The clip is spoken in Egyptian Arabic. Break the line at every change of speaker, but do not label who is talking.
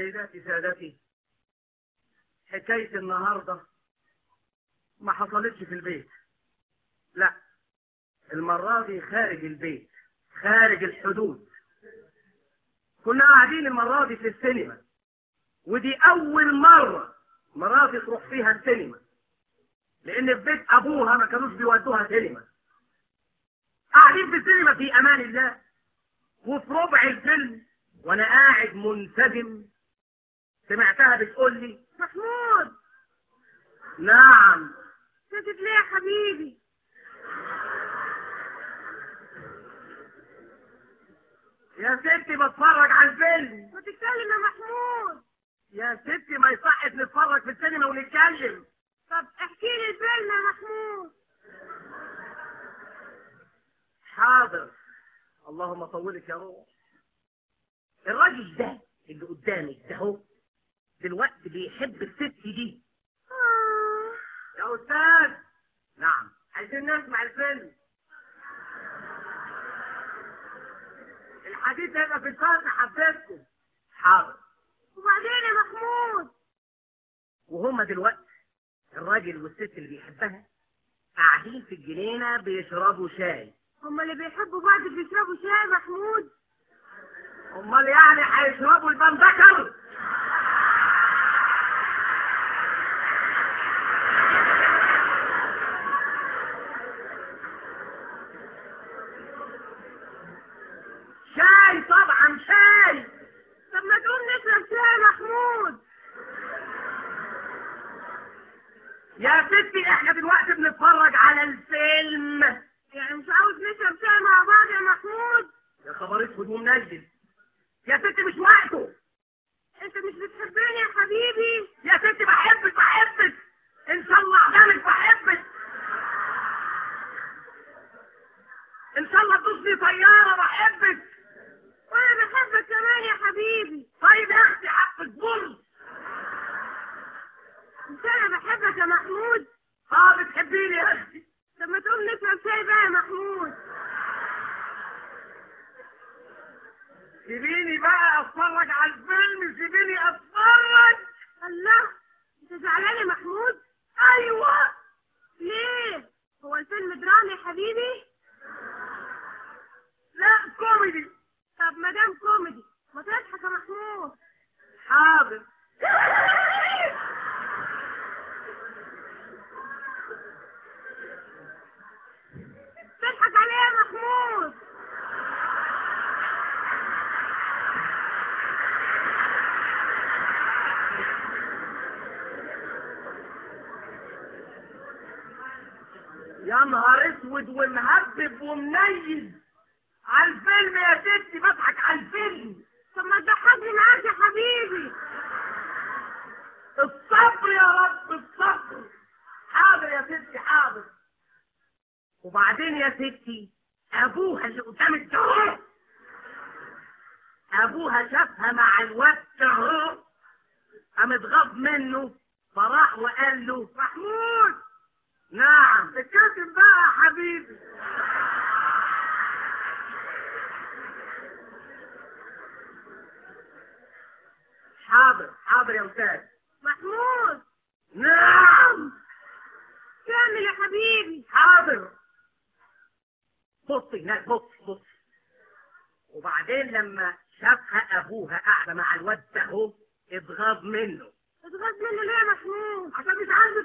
سيداتي سادتي حكاية النهاردة ما حصلتش في البيت لا المرة دي خارج البيت خارج الحدود كنا قاعدين المرة دي في السينما ودي أول مرة مراتي تروح فيها السينما لأن في بيت أبوها ما كانوش بيودوها سينما قاعدين في السينما في أمان الله وفي ربع الفيلم وأنا قاعد منسجم سمعتها بتقول لي
محمود
نعم
سكت ليه يا حبيبي
يا ستي بتفرج على الفيلم
ما تتكلم يا محمود
يا ستي ما يصحش نتفرج في السينما ونتكلم
طب احكي لي الفيلم يا محمود
حاضر اللهم طولك يا روح الراجل ده اللي قدامك ده هو دلوقتي بيحب الست دي
آه.
يا استاذ نعم عايزين نسمع الفيلم الحديث هيبقى في الفرق حبيبكم حاضر
وبعدين يا محمود
وهما دلوقتي الراجل والست اللي بيحبها قاعدين في الجنينة بيشربوا شاي
هما اللي بيحبوا بعض بيشربوا شاي يا محمود
امال يعني هيشربوا البندكر شاي طبعا شاي
طب ما تقوم نشرب شاي يا محمود
يا ستي احنا دلوقتي بنتفرج على الفيلم
يعني مش عاوز نشرب شاي مع بعض يا محمود
يا خبر اسود ومنجل يا ستي مش وقته
انت مش بتحبني يا حبيبي
يا ستي بحبك بحبك ان شاء الله اعدامك بحبك ان شاء الله تدوسني طياره بحبك
وانا بحبك كمان يا حبيبي
طيب يا اختي حق الظلم
مش انا بحبك يا محمود
اه بتحبيني يا اختي
طب ما تقوم نشرب شاي بقى يا محمود
سيبيني بقى اتفرج على الفيلم سيبيني اتفرج
الله انت زعلان يا محمود
ايوه
ليه هو الفيلم درامي يا حبيبي
لا كوميدي
طب ما دام كوميدي ما تضحك يا محمود
حاضر
تضحك عليه يا محمود
يا نهار اسود ومهبب ومنيل على الفيلم يا ستي بضحك على الفيلم
طب ما تضحكني معاك يا حبيبي
الصبر يا رب الصبر حاضر يا ستي حاضر وبعدين يا ستي ابوها اللي قدامك ده اهو. ابوها شافها مع الواد ده اهو قام اتغاظ منه فراح وقال له محمود نعم اتكلم بقى يا حبيبي حاضر حاضر يا استاذ
محمود
نعم
كمل يا حبيبي
حاضر بصي هناك بص بص وبعدين لما شافها ابوها قاعده مع الواد ده اهو اتغاظ منه
اتغاظ منه ليه يا محمود
عشان مش عنده